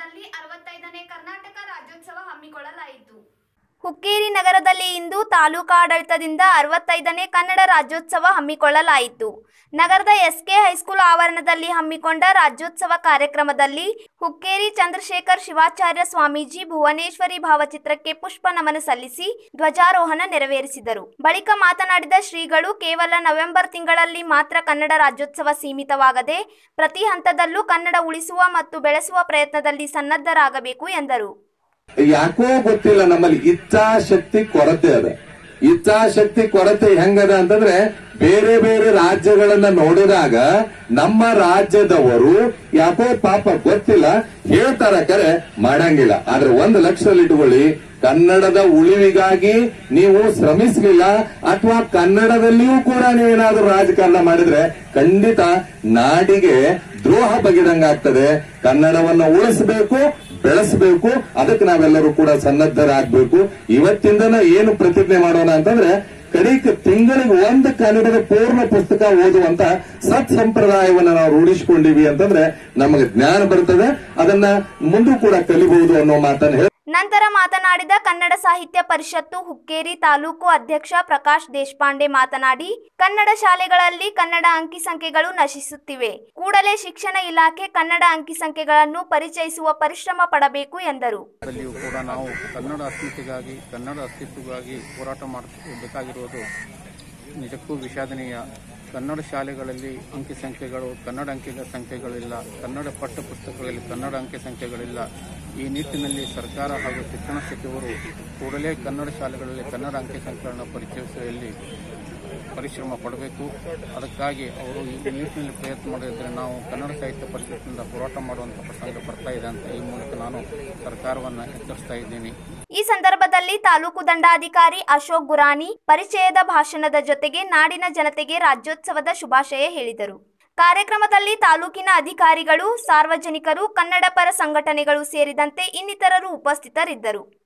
ನಗರದಲ್ಲಿ ಅರವತ್ತೈದನೇ ಕರ್ನಾಟಕ ರಾಜ್ಯೋತ್ಸವ ಹಮ್ಮಿಕೊಳ್ಳಲಾಯಿತು ಹುಕ್ಕೇರಿ ನಗರದಲ್ಲಿ ಇಂದು ತಾಲೂಕಾಡಳಿತದಿಂದ ಅರವತ್ತೈದನೇ ಕನ್ನಡ ರಾಜ್ಯೋತ್ಸವ ಹಮ್ಮಿಕೊಳ್ಳಲಾಯಿತು ನಗರದ ಎಸ್ಕೆ ಹೈಸ್ಕೂಲ್ ಆವರಣದಲ್ಲಿ ಹಮ್ಮಿಕೊಂಡ ರಾಜ್ಯೋತ್ಸವ ಕಾರ್ಯಕ್ರಮದಲ್ಲಿ ಹುಕ್ಕೇರಿ ಚಂದ್ರಶೇಖರ್ ಶಿವಾಚಾರ್ಯ ಸ್ವಾಮೀಜಿ ಭುವನೇಶ್ವರಿ ಭಾವಚಿತ್ರಕ್ಕೆ ಪುಷ್ಪ ನಮನ ಸಲ್ಲಿಸಿ ಧ್ವಜಾರೋಹಣ ನೆರವೇರಿಸಿದರು ಬಳಿಕ ಮಾತನಾಡಿದ ಶ್ರೀಗಳು ಕೇವಲ ನವೆಂಬರ್ ತಿಂಗಳಲ್ಲಿ ಮಾತ್ರ ಕನ್ನಡ ರಾಜ್ಯೋತ್ಸವ ಸೀಮಿತವಾಗದೆ ಪ್ರತಿ ಹಂತದಲ್ಲೂ ಕನ್ನಡ ಉಳಿಸುವ ಮತ್ತು ಬೆಳೆಸುವ ಪ್ರಯತ್ನದಲ್ಲಿ ಸನ್ನದ್ಧರಾಗಬೇಕು ಎಂದರು ಯಾಕೋ ಗೊತ್ತಿಲ್ಲ ನಮ್ಮಲ್ಲಿ ಇಚ್ಛಾಶಕ್ತಿ ಕೊರತೆ ಅದ ಇಚ್ಛಾಶಕ್ತಿ ಕೊರತೆ ಹೆಂಗದ ಅಂತಂದ್ರೆ ಬೇರೆ ಬೇರೆ ರಾಜ್ಯಗಳನ್ನ ನೋಡಿದಾಗ ನಮ್ಮ ರಾಜ್ಯದವರು ಯಾಕೋ ಪಾಪ ಗೊತ್ತಿಲ್ಲ ಹೇಳ್ತಾರ ಕರೆ ಮಾಡಂಗಿಲ್ಲ ಆದ್ರೆ ಒಂದು ಲಕ್ಷದಲ್ಲಿ ಇಟ್ಕೊಳ್ಳಿ ಕನ್ನಡದ ಉಳಿವಿಗಾಗಿ ನೀವು ಶ್ರಮಿಸಲಿಲ್ಲ ಅಥವಾ ಕನ್ನಡದಲ್ಲಿಯೂ ಕೂಡ ನೀವೇನಾದ್ರೂ ರಾಜಕಾರಣ ಮಾಡಿದ್ರೆ ಖಂಡಿತ ನಾಡಿಗೆ ದ್ರೋಹ ಬಗೆದಂಗಾಗ್ತದೆ ಕನ್ನಡವನ್ನ ಉಳಿಸಬೇಕು ಬೆಳೆಸಬೇಕು ಅದಕ್ಕೆ ನಾವೆಲ್ಲರೂ ಕೂಡ ಸನ್ನದ್ಧರಾಗಬೇಕು ಇವತ್ತಿಂದನ ಏನು ಪ್ರತಿಜ್ಞೆ ಮಾಡೋಣ ಅಂತಂದ್ರೆ ಕಡಿಕ ತಿಂಗಳಿಗೆ ಒಂದು ಕನ್ನಡದ ಪೂರ್ಣ ಪುಸ್ತಕ ಓದುವಂತ ಸತ್ ಸಂಪ್ರದಾಯವನ್ನ ನಾವು ರೂಢಿಸಿಕೊಂಡಿವಿ ಅಂತಂದ್ರೆ ನಮಗೆ ಜ್ಞಾನ ಬರ್ತದೆ ಅದನ್ನ ಮುಂದೂ ಕೂಡ ಕಲಿಬಹುದು ಅನ್ನೋ ಮಾತನ್ನ ಹೇಳಿ ನಂತರ ಮಾತನಾಡಿದ ಕನ್ನಡ ಸಾಹಿತ್ಯ ಪರಿಷತ್ತು ಹುಕ್ಕೇರಿ ತಾಲೂಕು ಅಧ್ಯಕ್ಷ ಪ್ರಕಾಶ್ ದೇಶಪಾಂಡೆ ಮಾತನಾಡಿ ಕನ್ನಡ ಶಾಲೆಗಳಲ್ಲಿ ಕನ್ನಡ ಅಂಕಿ ಸಂಖ್ಯೆಗಳು ನಶಿಸುತ್ತಿವೆ ಕೂಡಲೇ ಶಿಕ್ಷಣ ಇಲಾಖೆ ಕನ್ನಡ ಅಂಕಿ ಸಂಖ್ಯೆಗಳನ್ನು ಪರಿಚಯಿಸುವ ಪರಿಶ್ರಮ ಪಡಬೇಕು ಎಂದರು ಅದರಲ್ಲಿಯೂ ಕೂಡ ನಾವು ಕನ್ನಡ ಅಸ್ಮಿತೆಗಾಗಿ ಕನ್ನಡ ಅಸ್ತಿತ್ವವಾಗಿ ಹೋರಾಟ ಮಾಡಬೇಕಾಗಿರುವುದು ನಿಜಕ್ಕೂ ವಿಷಾದನೀಯ ಕನ್ನಡ ಶಾಲೆಗಳಲ್ಲಿ ಅಂಕಿ ಸಂಖ್ಯೆಗಳು ಕನ್ನಡ ಅಂಕಿ ಸಂಖ್ಯೆಗಳಿಲ್ಲ ಕನ್ನಡ ಪಠ್ಯ ಪುಸ್ತಕಗಳಲ್ಲಿ ಕನ್ನಡ ಅಂಕಿ ಸಂಖ್ಯೆಗಳಿಲ್ಲ ಈ ನಿಟ್ಟಿನಲ್ಲಿ ಸರ್ಕಾರ ಹಾಗೂ ಶಿಕ್ಷಣ ಸಚಿವರು ಕೂಡಲೇ ಕನ್ನಡ ಶಾಲೆಗಳಲ್ಲಿ ಕನ್ನಡ ಅಂಕಿ ಸಂಖ್ಯೆಗಳನ್ನು ಪರಿಚಯಿಸುವಲ್ಲಿ ಪರಿಶ್ರಮ ಪಡಬೇಕು ಅದಕ್ಕಾಗಿ ಅವರು ಈ ನಿಟ್ಟಿನಲ್ಲಿ ಪ್ರಯತ್ನ ಮಾಡಿದ್ರೆ ನಾವು ಕನ್ನಡ ಸಾಹಿತ್ಯ ಪರಿಷತ್ನಿಂದ ಹೋರಾಟ ಮಾಡುವಂಥ ಪ್ರಸಂಗ ಬರ್ತಾ ಇದೆ ಅಂತ ಈ ಮೂಲಕ ನಾನು ಸರ್ಕಾರವನ್ನು ಎಚ್ಚರಿಸ್ತಾ ಇದ್ದೀನಿ ಈ ಸಂದರ್ಭದಲ್ಲಿ ತಾಲೂಕು ದಂಡಾಧಿಕಾರಿ ಅಶೋಕ್ ಗುರಾನಿ ಪರಿಚಯದ ಭಾಷಣದ ಜೊತೆಗೆ ನಾಡಿನ ಜನತೆಗೆ ರಾಜ್ಯೋತ್ಸವದ ಶುಭಾಶಯ ಹೇಳಿದರು ಕಾರ್ಯಕ್ರಮದಲ್ಲಿ ತಾಲೂಕಿನ ಅಧಿಕಾರಿಗಳು ಸಾರ್ವಜನಿಕರು ಕನ್ನಡ ಪರ ಸಂಘಟನೆಗಳು ಸೇರಿದಂತೆ ಇನ್ನಿತರರು ಉಪಸ್ಥಿತರಿದ್ದರು